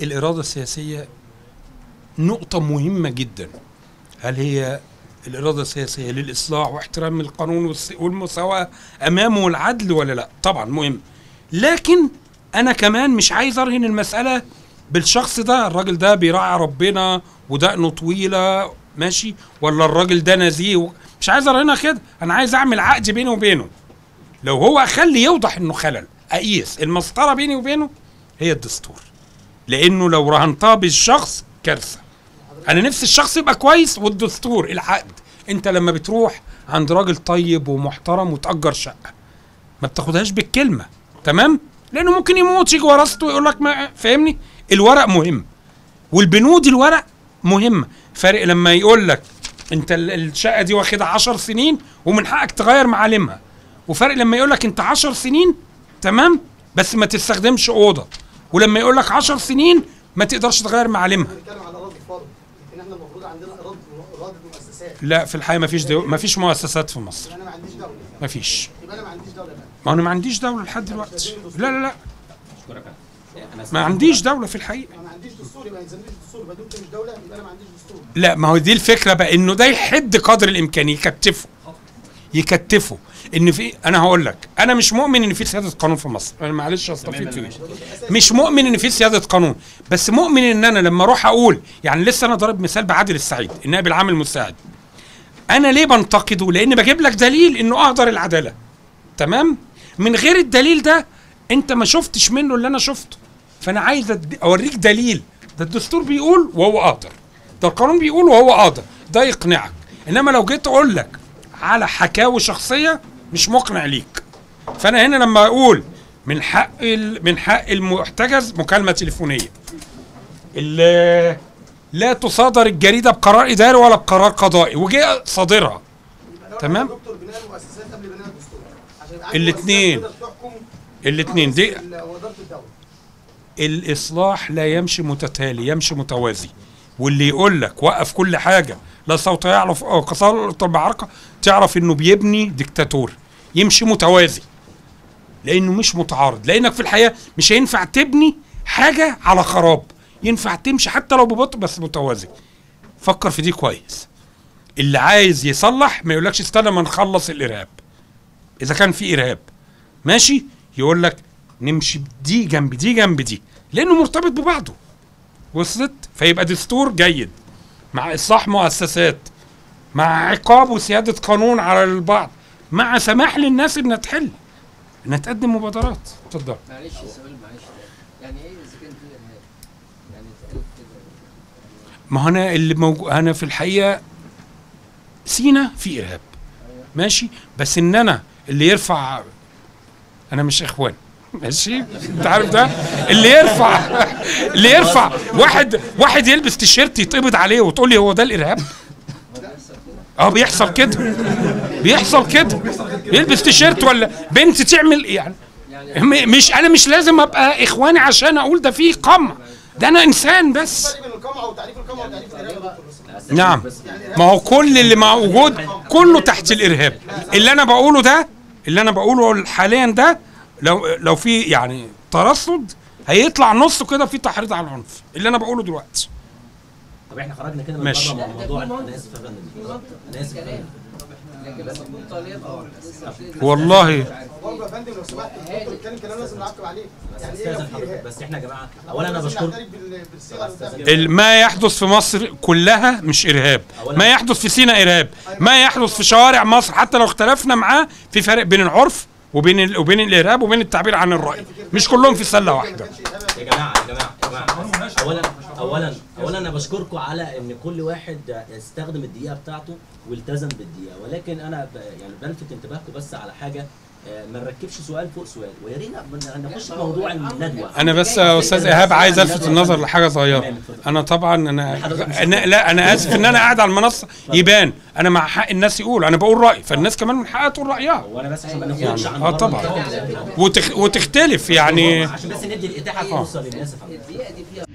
الإرادة السياسية نقطة مهمة جدا هل هي الإرادة السياسية للإصلاح واحترام القانون والس- والمساواة أمامه العدل ولا لا طبعا مهم لكن أنا كمان مش عايز أرهن المسألة بالشخص ده الراجل ده بيراعي ربنا ودقنه طويلة ماشي ولا الراجل ده نزيه و- مش عايز أرهنها كده أنا عايز أعمل عقد بيني وبينه لو هو أخلي يوضح إنه خلل أقيس المسطرة بيني وبينه هي الدستور لانه لو رهنتها بالشخص كارثه انا نفسي الشخص يبقى كويس والدستور العقد انت لما بتروح عند راجل طيب ومحترم وتأجر شقه ما بتاخدهاش بالكلمه تمام لانه ممكن يموت يجي ورثته ويقول لك ما فاهمني الورق مهم والبنود الورق مهمه فرق لما يقول لك انت ال- الشقه دي واخدها 10 سنين ومن حقك تغير معالمها وفرق لما يقول لك انت 10 سنين تمام بس ما تستخدمش اوضه ولما يقول لك 10 سنين ما تقدرش تغير معالمها بنتكلم على اراضي الفرد لكن احنا المفروض عندنا اراضي اراضي مؤسسات لا في الحقيقه ما فيش دو... ما فيش مؤسسات في مصر يبقى انا ما عنديش دوله ما فيش يبقى انا ما عنديش دوله بقى ما انا ما عنديش دوله لحد دلوقتي لا لا لا اشكرك انا ما عنديش دوله في الحقيقه انا ما عنديش دستور يبقى ما يلزمنيش دستور يبقى انت مش دوله يبقى انا ما عنديش دستور لا ما هو دي الفكره بقى انه ده يحد قدر الامكان يكتفه يكتفه ان في انا هقول لك انا مش مؤمن ان في سياده قانون في مصر انا معلش استفيد فيه مش مؤمن ان في سياده قانون بس مؤمن ان انا لما اروح اقول يعني لسه انا ضارب مثال بعادل السعيد النائب العام المساعد انا ليه بنتقده لان بجيب لك دليل انه اهدر العداله تمام من غير الدليل ده انت ما شفتش منه اللي انا شفته فانا عايز أد- اوريك دليل ده الدستور بيقول وهو قادر ده القانون بيقول وهو قادر ده يقنعك انما لو جيت اقول لك على حكاوي شخصيه مش مقنع ليك فانا هنا لما اقول من حق ال- من حق المحتجز مكالمه تليفونيه ال- لا تصادر الجريده بقرار اداري ولا بقرار قضائي وجه صادرها يبقى لو تمام. أنا دكتور بناء المؤسسات قبل بناء الدستور عشان يبقى عندي الاتنين. مؤسسات تقدر تحكم الاتنين دي ال- واداره الدوله الاصلاح لا يمشي متتالي يمشي متوازي واللي يقول لك وقف كل حاجه لا صوت يعرف او قصار بعرقه تعرف انه بيبني ديكتاتور يمشي متوازي لانه مش متعارض لانك في الحياه مش هينفع تبني حاجه على خراب ينفع تمشي حتى لو ببطء بس متوازي فكر في دي كويس اللي عايز يصلح ما يقولكش استنى ما نخلص الارهاب اذا كان في ارهاب ماشي يقول لك نمشي دي جنب دي جنب دي لانه مرتبط ببعضه وصلت فيبقى دستور جيد مع اصلاح مؤسسات مع عقاب وسياده قانون على البعض مع سماح للناس انها تحل انها تقدم مبادرات اتفضل معلش السؤال معلش يعني ايه اذا كان في ارهاب؟ يعني اتقال كده ما هو انا اللي موجود انا في الحقيقه سينا في ارهاب ماشي بس ان انا اللي يرفع انا مش اخوان ماشي انت عارف ده اللي يرفع اللي يرفع واحد واحد يلبس تيشيرت يتقبض عليه وتقول لي هو ده الارهاب اه بيحصل كده بيحصل كده يلبس تيشيرت ولا بنت تعمل يعني م- مش انا مش لازم ابقى اخواني عشان اقول ده فيه قمع ده انا انسان بس فرق بين القمع وتعريف القمع وتعريف الارهاب يا دكتور بس. نعم ما هو كل اللي موجود كله تحت الارهاب اللي انا بقوله ده اللي انا بقوله حاليا ده لو لو في يعني ترصد هيطلع نصه كده في تحريض على العنف اللي انا بقوله دلوقتي طب احنا خرجنا كده من ماشي. بره موضوع انا اسف يا فندم انا اسف يا فندم لكن لما تكون طالب او والله برضه يا فندم لو سمحت الدكتور اتكلم كلام لازم نعقب عليه يعني ايه لو استاذن في حضرتك ارهاب بس احنا يا جماعه اولا انا لازم بشكر نعترف بال- بالصيغه اللي قدامنا. ال- ما يحدث في مصر كلها مش ارهاب ما يحدث في سينا ارهاب ما يحدث في شوارع مصر حتى لو اختلفنا معاه في فرق بين العرف وبين ال... وبين الارهاب وبين التعبير عن الراي مش كلهم في سله واحده يا جماعه يا جماعه يا جماعه اولا اولا اولا انا بشكركم على ان كل واحد استخدم الدقيقه بتاعته والتزم بالدقيقه ولكن انا ب... يعني بلفت انتباهكم بس على حاجه آه، ما نركبش سؤال فوق سؤال ويا ريت نخش في موضوع الندوه انا بس يا استاذ ايهاب عايز الفت النظر لحاجه صغيره انا طبعا انا أنا لا انا اسف ان انا قاعد على المنصه يبان انا مع حق الناس يقول انا بقول رايي فالناس كمان من حقها تقول رايها وانا بس عشان ما نخرجش عن اه بره طبعا الموضوع. وتخ... وتختلف يعني عشان بس ندي الاتاحه فرصه للناس يا فندم الدقيقه دي فيها